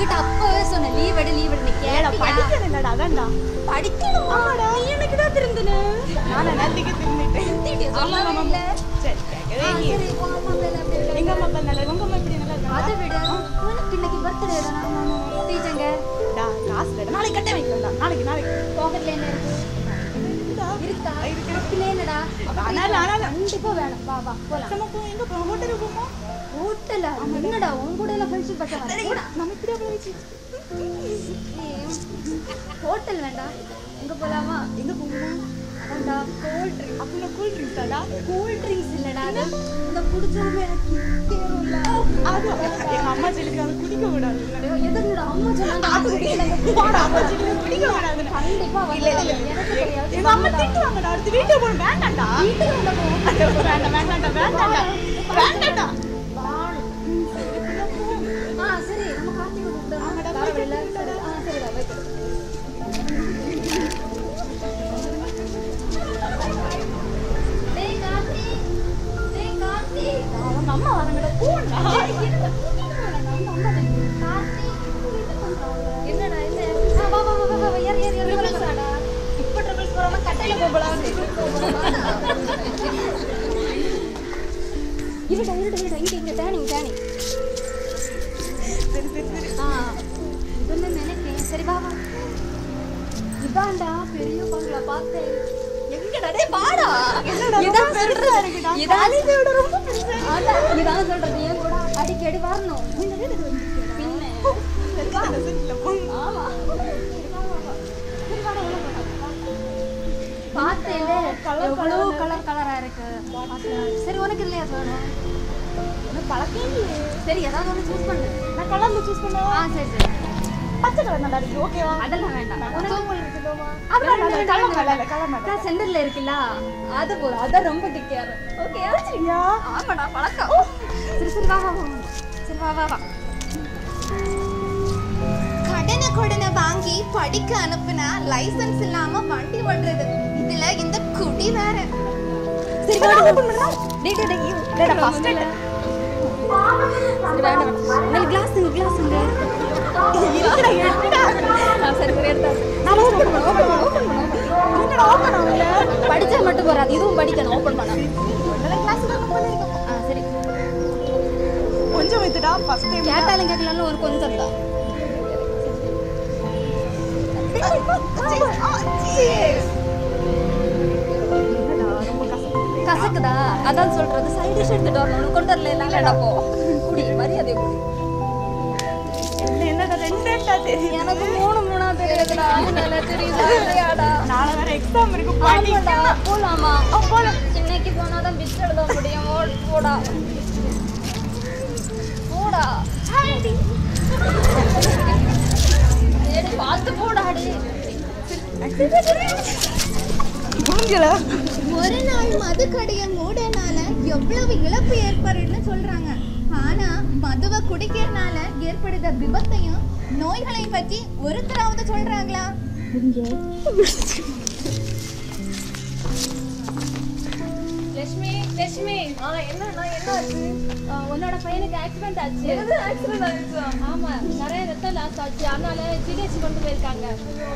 உங்ககிட்ட அப்பவே சொன்னேன் லீவ் எடு லீவ் எடு நீ கேட்டியா படிக்கணும் இல்லடா அதான்டா படிக்கணுமா நீ எனக்கு தான் திருந்தன நான் நேரத்துக்கு திரும்பிட்டேன் சொல்லவே இல்ல சரி கேட்கவே ஆ, இல்லையே. சரி உன் அம்மா அப்பா எல்லாம் எப்படி இருக்காங்க? எங்க அம்மா அப்பா நல்லா உங்க அம்மா எப்படி நல்லா இருக்காங்க அதை விட உனக்கு இன்னைக்கு பர்த்டே தானே டீச்சங்க டா காசு இல்லடா நாளைக்கு கட்ட வைக்கலாம்டா நாளைக்கு நாளைக்கு பாக்கெட்ல என்ன இருக்கு இருக்கா இருக்குல என்னடா ஆனாலும் ஆனாலும் கண்டிப்பா வேணும் வா வா போலாம் நம்ம போ எங்க போவோம் ஹோட்டலுக்கு போமா ஹோட்டலா என்னடா உன் கூட எல்லாம் ஃப்ரெண்ட்ஷிப் பட்ட போடா நம்ம இப்படி அப்படி வச்சு ஹோட்டல் வேண்டாம் எங்க போலாமா எங்க போவோம் அதான்டா கோல்ட் ட்ரிங்க் அப்படின்னா கூல் ட்ரிங்க்ஸ் தாடா கூல் ட்ரிங்க்ஸ் இல்லடா அது இந்த குடிச்சாலுமே எனக்கு தேவையில்ல அது எங்க அம்மா சொல்லிருக்காங்க குடிக்க கூடாது எதுக்குடா அம்மா சொன்னாங்க அது குடிக்கல போடா அம்மா சொல்லிருக்காங்க குடிக்க கூடாது கண்டிப்பா இல்ல இல்ல இல்ல எனக்கு தெரியாது எங்க அம்மா திட்டுவாங்கடா அடுத்து வீட்டுக்கு போகணும் வேண்டாம்டா வீட்டுக்கு உள்ள போ வேண்டாம் வேண்டாம்டா வேண்டாம்டா வேண்டாம்டா ஆ சரி நம்ம கார்த்திகை கூப்பிட்டு வர வழியில சரி ஆ சரிடா வைக்கிறேன் டேய் கார்த்தி டேய் கார்த்தி அவங்க அம்மா வரங்கடா போடா என்னடா என்ன ஆ, வா வா வா வா வா ஏறு ஏறு ஏறு வரடா இப்ப ட்ரிபிள்ஸ் போறோமா கட்டையில போகலாம் இருடா இருடா இருடா இங்க இங்க டேனிங் டேனிங் ஆ இதெல்லாம் நினைக்கிறேன் சரி வா வா இதான்டா பெரிய பங்களா பார்த்தேன் எங்கடா டேய் பாடா இதான் பெருசா இருக்குடா காலேஜோட ரொம்ப பெருசா அதான் இதான் சொல்றது ஏன் கூட அடிக்கடி வரணும் பின்ன ஆமா பார்த்தேன் எவ்வளவு கலர் கலரா இருக்கு சரி உனக்கு இல்லையா வேணும் பழக்கம் சரி ஏதாவது ஒன்று சூஸ் பண்ணு நான் கலந்து சூஸ் பண்ணவா ஆ சரி சரி பச்சை கலர் நல்லா இருக்கு ஓகேவா அதெல்லாம் வேண்டாம் அது வேண்டாம், அது கலர் நல்லா இல்ல கலர் நல்லா அதான் சென்டர்ல இருக்குல்ல அது போதும் அதான் ரொம்ப டிக்கியாரு ஓகே இல்லையா ஆமாடா பழக்கம் சரி சரி வா வா வா சரி வா வா வா கடனை கொடுனை வாங்கி படிக்க அனுப்புனா லைசென்ஸ் இல்லாம வண்டி ஓட்டுறது இதுல இந்த குடி வேற சரி வா டேய் டேய் டேய் இல்லடா ஃபர்ஸ்ட் சரி வேண்டாம் உங்களுக்கு கிளாஸ் இங்க கிளாஸ் இங்க இருக்குடா எடுடா ஆ சரி சரி எடுத்தா நான் ஓபன் பண்ண ஓபன் பண்ண ஓபன் பண்ண என்னடா ஓபன் ஆகல படிச்சா மட்டும் போறாது இதுவும் படிக்கணும் ஓபன் பண்ண நல்ல கிளாஸ் தான் ஆ சரி கொஞ்சம் வைத்துடா ஃபர்ஸ்ட் டைம் கேட்டாலும் கேட்கலாம் ஒரு கொஞ்சம் தான் கசக்குதா அதான் சொல்றது சைடு டிஷ் எடுத்துட்டு வரணும் உனக்கு கொண்டு வரல இல்லடா போ குடி மரியாதை குடி என்னடா ரெண்டு ரெண்டா தெரியும் எனக்கு மூணு மூணா தெரியுதுடா அதனால தெரியுதா இல்லையாடா நாளை வேற எக்ஸாம் இருக்கு பாடி ஆமாடா போலாமா போலாம் இன்னைக்கு போனாதான் பிட் எழுத முடியும் ஓடு, போடா போடா ஏடி பார்த்து போடாடி முடிஞ்சல ஒரு நாள் மது கடையை மூடனால எவ்வளவு இழப்பு ஏற்படுன்னு சொல்றாங்க ஆனா மதுவை குடிக்கிறனால ஏற்படுத விபத்தையும் நோய்களையும் பற்றி ஒருத்தராவது சொல்றாங்களா லட்சுமி லட்சுமி ஆ என்னண்ணா என்ன ஆச்சு உன்னோட பையனுக்கு ஆக்சிடென்ட் ஆச்சு எது ஆக்சிடென்ட் ஆயிடுச்சா ஆமா நிறைய ரத்தம் லாஸ் ஆச்சு அதனால ஜிஹெச் கொண்டு போயிருக்காங்க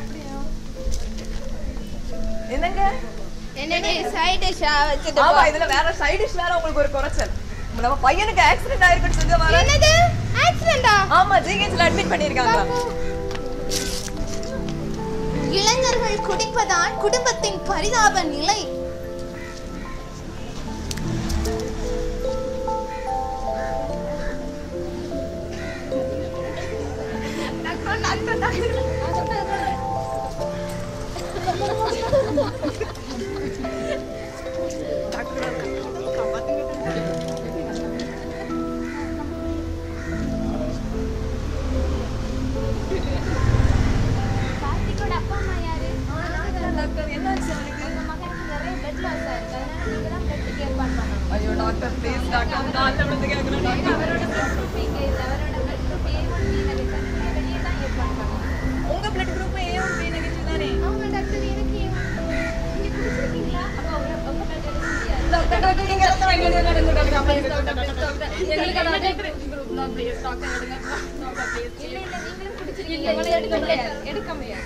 என்னங்க என்னடி சைட் டிஷ்ஷா வச்சுட்டு ஆமா இதுல வேற சைடு டிஷ் வேற உங்களுக்கு ஒரு குறைச்சல் நம்ம பையனுக்கு ஆக்சிடென்ட் ஆயிருக்குன்னு சொல்லி வர என்னது ஆக்சிடென்டா ஆமா ஜிஹெச்ல அட்மிட் பண்ணிருக்காங்க இளைஞர்கள் குடிப்பதால் குடும்பத்தின் பரிதாப நிலை கார்த்திகோட அப்பா அம்மா யாரு டாக்டர் என்னாச்சு அவனுக்கு உங்க மகனுக்கு நிறைய பிளட் லாஸ் ஆயிருக்கு அதனால நீங்க தான் பிளட் கேர் பண்ணணும் ஐயோ டாக்டர் ப்ளீஸ் டாக்டர் நான் வந்து கேக்குறேன் டாக்டர் அவரோட பிளட் குரூப் இங்க இல்ல அவரோட blood group A one B negative நீங்க வெளியே தான் ஏற்பாடு பண்ணணும் உங்க blood group A one B negative தானே அவங்க டாக்டர் எனக்கு ஏ நீங்க குடிச்சிருக்கீங்களா அப்ப உங்க உங்க பிளட் எடுக்க முடியாது டாக்டர் டாக்டர் நீங்க ரத்தம் வாங்கி நடந்து டாக்டர் எங்களுக்கு அந்த குரூப் தான் ப்ளீஸ் டாக்டர் எடுங்க டாக்டர் ப்ளீஸ் இல்ல இல்ல நீங்க எடுக்க முடியாது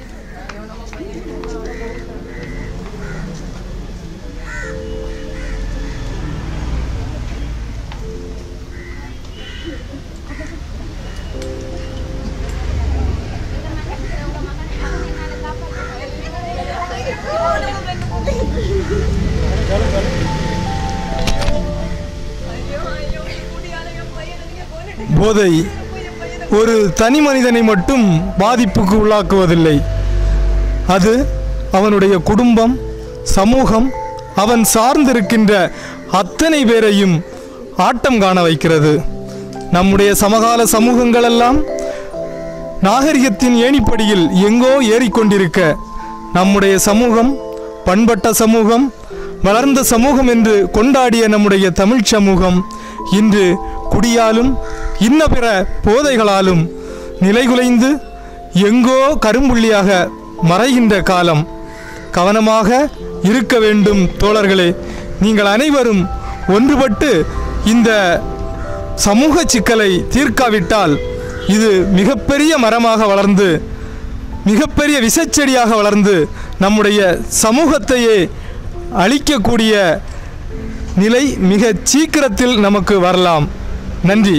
போதை ஒரு தனி மனிதனை மட்டும் பாதிப்புக்கு உள்ளாக்குவதில்லை அது அவனுடைய குடும்பம் சமூகம் அவன் சார்ந்திருக்கின்ற அத்தனை பேரையும் ஆட்டம் காண வைக்கிறது நம்முடைய சமகால சமூகங்களெல்லாம் நாகரிகத்தின் ஏணிப்படியில் எங்கோ ஏறிக்கொண்டிருக்க நம்முடைய சமூகம் பண்பட்ட சமூகம் வளர்ந்த சமூகம் என்று கொண்டாடிய நம்முடைய தமிழ்ச் சமூகம் இன்று குடியாலும் இன்ன பிற போதைகளாலும் நிலைகுலைந்து எங்கோ கரும்புள்ளியாக மறைகின்ற காலம் கவனமாக இருக்க வேண்டும் தோழர்களே நீங்கள் அனைவரும் ஒன்றுபட்டு இந்த சமூக சிக்கலை தீர்க்காவிட்டால் இது மிகப்பெரிய மரமாக வளர்ந்து மிகப்பெரிய விஷச்செடியாக வளர்ந்து நம்முடைய சமூகத்தையே அழிக்கக்கூடிய நிலை மிக சீக்கிரத்தில் நமக்கு வரலாம் நன்றி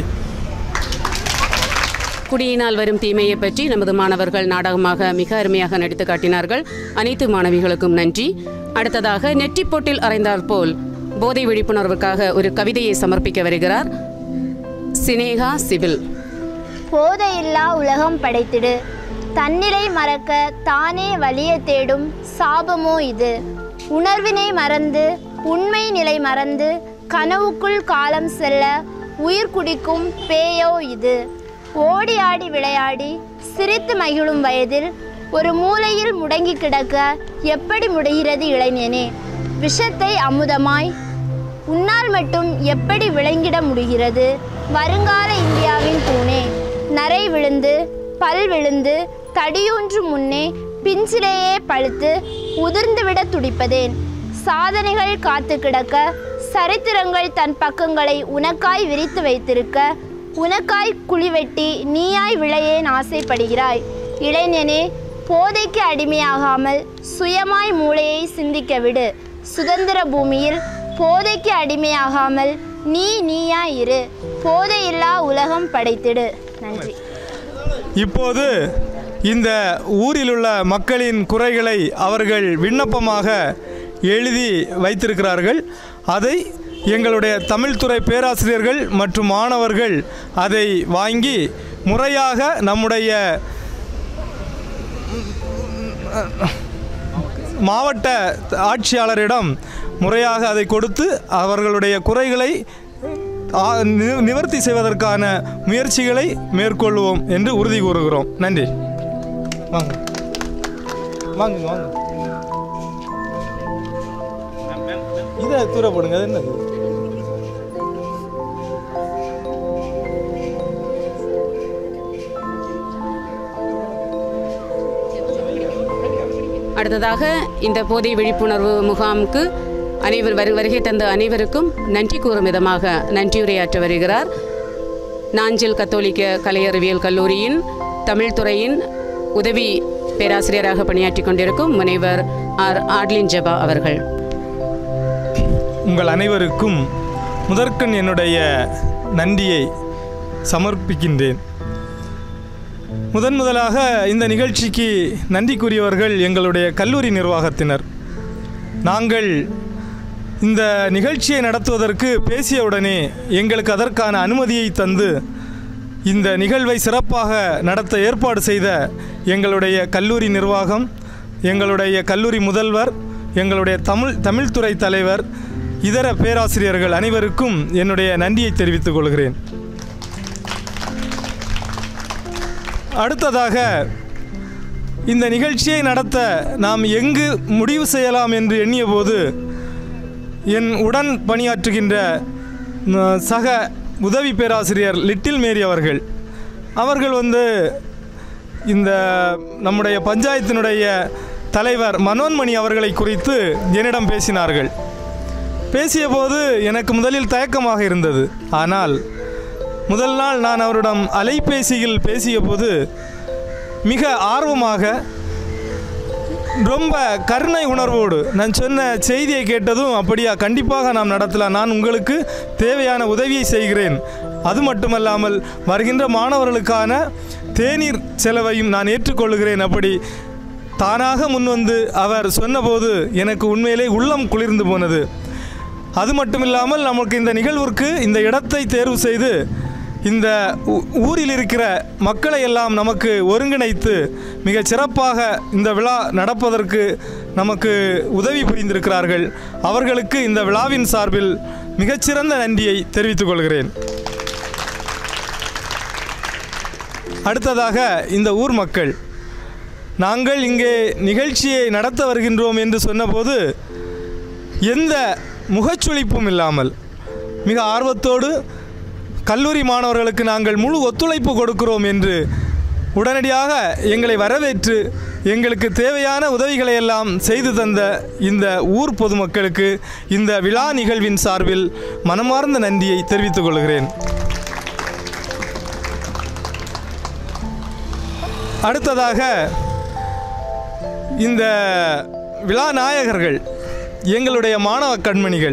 குடியினால் வரும் தீமையை பற்றி நமது மாணவர்கள் நாடகமாக மிக அருமையாக நடித்து காட்டினார்கள் அனைத்து மாணவிகளுக்கும் நன்றி அடுத்ததாக நெற்றிப்பொட்டில் அறைந்தால் போல் போதை விழிப்புணர்வுக்காக ஒரு கவிதையை சமர்ப்பிக்க வருகிறார் சினேகா சிவில் போதையில்லா உலகம் படைத்திடு தன்னிலை மறக்க தானே வலிய தேடும் சாபமோ இது உணர்வினை மறந்து உண்மை நிலை மறந்து கனவுக்குள் காலம் செல்ல உயிர் குடிக்கும் பேயோ இது ஓடி ஆடி விளையாடி சிரித்து மகிழும் வயதில் ஒரு மூலையில் முடங்கி கிடக்க எப்படி முடிகிறது இளைஞனே விஷத்தை அமுதமாய் உன்னால் மட்டும் எப்படி விளங்கிட முடிகிறது வருங்கால இந்தியாவின் பூனே நரை விழுந்து பல் விழுந்து தடியூன்று முன்னே பிஞ்சிலேயே பழுத்து உதிர்ந்துவிட துடிப்பதேன் சாதனைகள் காத்து கிடக்க சரித்திரங்கள் தன் பக்கங்களை உனக்காய் விரித்து வைத்திருக்க உனக்காய் குழி வெட்டி நீயாய் விளையேன் ஆசைப்படுகிறாய் இளைஞனே போதைக்கு அடிமையாகாமல் சுயமாய் மூளையை சிந்திக்க விடு சுதந்திர பூமியில் போதைக்கு அடிமையாகாமல் நீ நீயா இரு போதையில்லா உலகம் படைத்திடு நன்றி இப்போது இந்த ஊரில் உள்ள மக்களின் குறைகளை அவர்கள் விண்ணப்பமாக எழுதி வைத்திருக்கிறார்கள் அதை எங்களுடைய தமிழ்துறை பேராசிரியர்கள் மற்றும் மாணவர்கள் அதை வாங்கி முறையாக நம்முடைய மாவட்ட ஆட்சியாளரிடம் முறையாக அதை கொடுத்து அவர்களுடைய குறைகளை ஆ, நி- நிவர்த்தி செய்வதற்கான முயற்சிகளை மேற்கொள்வோம் என்று உறுதி கூறுகிறோம் நன்றி வாங்க வாங்க வாங்க இதை தூர போடுங்க அது என்னது அடுத்ததாக இந்த போதை விழிப்புணர்வு முகாமுக்கு அனைவர் வரு வருகை தந்த அனைவருக்கும் நன்றி கூறும் விதமாக நன்றியுரையாற்ற வருகிறார் நாஞ்சில் கத்தோலிக்க கலை அறிவியல் கல்லூரியின் தமிழ் துறையின் உதவி பேராசிரியராக பணியாற்றிக் கொண்டிருக்கும் முனைவர் ஆர் ஆட்லின் ஜபா அவர்கள் உங்கள் அனைவருக்கும் முதற்கண் என்னுடைய நன்றியை சமர்ப்பிக்கின்றேன் முதன் முதலாக இந்த நிகழ்ச்சிக்கு நன்றி கூறியவர்கள் எங்களுடைய கல்லூரி நிர்வாகத்தினர் நாங்கள் இந்த நிகழ்ச்சியை நடத்துவதற்கு பேசியவுடனே எங்களுக்கு அதற்கான அனுமதியை தந்து இந்த நிகழ்வை சிறப்பாக நடத்த ஏற்பாடு செய்த எங்களுடைய கல்லூரி நிர்வாகம் எங்களுடைய கல்லூரி முதல்வர் எங்களுடைய தமிழ் தமிழ்துறை தலைவர் இதர பேராசிரியர்கள் அனைவருக்கும் என்னுடைய நன்றியை தெரிவித்துக் கொள்கிறேன் அடுத்ததாக இந்த நிகழ்ச்சியை நடத்த நாம் எங்கு முடிவு செய்யலாம் என்று எண்ணியபோது என் உடன் பணியாற்றுகின்ற ம், சக உதவி பேராசிரியர் லிட்டில் மேரி அவர்கள் அவர்கள் வந்து இந்த நம்முடைய பஞ்சாயத்தினுடைய தலைவர் மனோன்மணி அவர்களை குறித்து என்னிடம் பேசினார்கள் பேசியபோது எனக்கு முதலில் தயக்கமாக இருந்தது ஆனால் முதல் நாள் நான் அவரிடம் அலைபேசியில் பேசியபோது மிக ஆர்வமாக ரொம்ப கருணை உணர்வோடு நான் சொன்ன செய்தியை கேட்டதும் அப்படியா கண்டிப்பாக நாம் நடத்தலாம் நான் உங்களுக்கு தேவையான உதவியை செய்கிறேன் அது மட்டுமல்லாமல் வருகின்ற மாணவர்களுக்கான தேநீர் செலவையும் நான் ஏற்றுக்கொள்கிறேன் அப்படி தானாக முன்வந்து அவர் சொன்னபோது எனக்கு உண்மையிலே உள்ளம் குளிர்ந்து போனது அது மட்டும் இல்லாமல் நமக்கு இந்த நிகழ்விற்கு இந்த இடத்தை தேர்வு செய்து இந்த ஊ- ஊரில் இருக்கிற மக்களை எல்லாம் நமக்கு ஒருங்கிணைத்து மிகச் சிறப்பாக இந்த விழா நடப்பதற்கு நமக்கு உதவி புரிந்திருக்கிறார்கள் அவர்களுக்கு இந்த விழாவின் சார்பில் மிகச்சிறந்த நன்றியை தெரிவித்துக் கொள்கிறேன் அடுத்ததாக இந்த ஊர் மக்கள் நாங்கள் இங்கே நிகழ்ச்சியை நடத்த வருகின்றோம் என்று சொன்னபோது எந்த முகச்சுளிப்பும் இல்லாமல் மிக ஆர்வத்தோடு கல்லூரி மாணவர்களுக்கு நாங்கள் முழு ஒத்துழைப்பு கொடுக்கிறோம் என்று உடனடியாக எங்களை வரவேற்று எங்களுக்கு தேவையான உதவிகளை எல்லாம் செய்து தந்த இந்த ஊர் பொதுமக்களுக்கு இந்த விழா நிகழ்வின் சார்பில் மனமார்ந்த நன்றியை தெரிவித்துக் கொள்கிறேன் அடுத்ததாக இந்த விழா நாயகர்கள் எங்களுடைய மாணவ கண்மணிகள்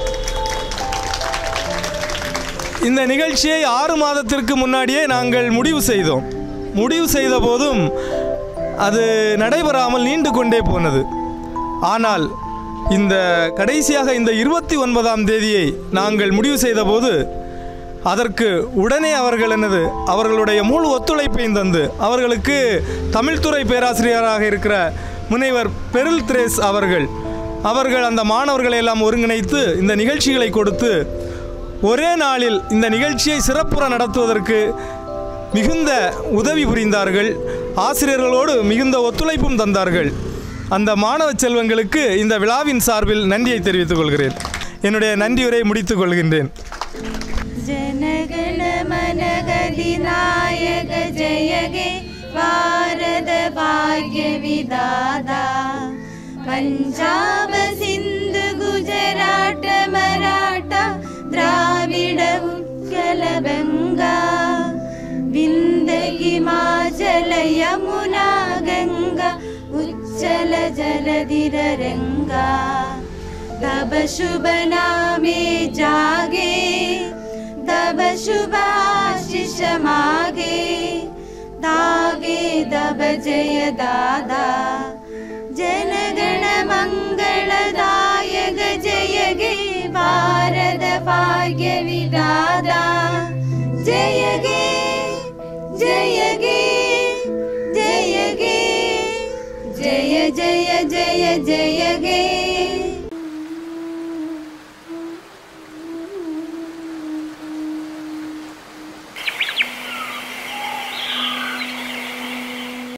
இந்த நிகழ்ச்சியை ஆறு மாதத்திற்கு முன்னாடியே நாங்கள் முடிவு செய்தோம் முடிவு செய்த போதும் அது நடைபெறாமல் நீண்டு கொண்டே போனது ஆனால் இந்த கடைசியாக இந்த இருபத்தி ஒன்பதாம் தேதியை நாங்கள் முடிவு செய்தபோது அதற்கு உடனே அவர்கள் என்னது அவர்களுடைய முழு ஒத்துழைப்பையும் தந்து அவர்களுக்கு தமிழ்துறை பேராசிரியராக இருக்கிற முனைவர் பெரில் திரேஸ் அவர்கள் அவர்கள் அந்த மாணவர்களை எல்லாம் ஒருங்கிணைத்து இந்த நிகழ்ச்சிகளை கொடுத்து ஒரே நாளில் இந்த நிகழ்ச்சியை சிறப்புற நடத்துவதற்கு மிகுந்த உதவி புரிந்தார்கள் ஆசிரியர்களோடு மிகுந்த ஒத்துழைப்பும் தந்தார்கள் அந்த மாணவ செல்வங்களுக்கு இந்த விழாவின் சார்பில் நன்றியை தெரிவித்துக் கொள்கிறேன் என்னுடைய நன்றியுரை முடித்துக் கொள்கின்றேன் जनगण मन गदिनायक जय गे भारत भाग्य विदादा पञ्जाब सिन्धु गुजराट मराठा द्राविड उत्कल गङ्गा विन्द हिमाचल यमुना गङ्गा उच्चल जलधिररङ्गा तब शुभ नामे जागे तब शुभ आशिष मागे दागे तब जय दादा जनगण मङ्गलदायक जय गे भारत भाग्य विदादा जय गे जय गे जय गे जय जय जय जय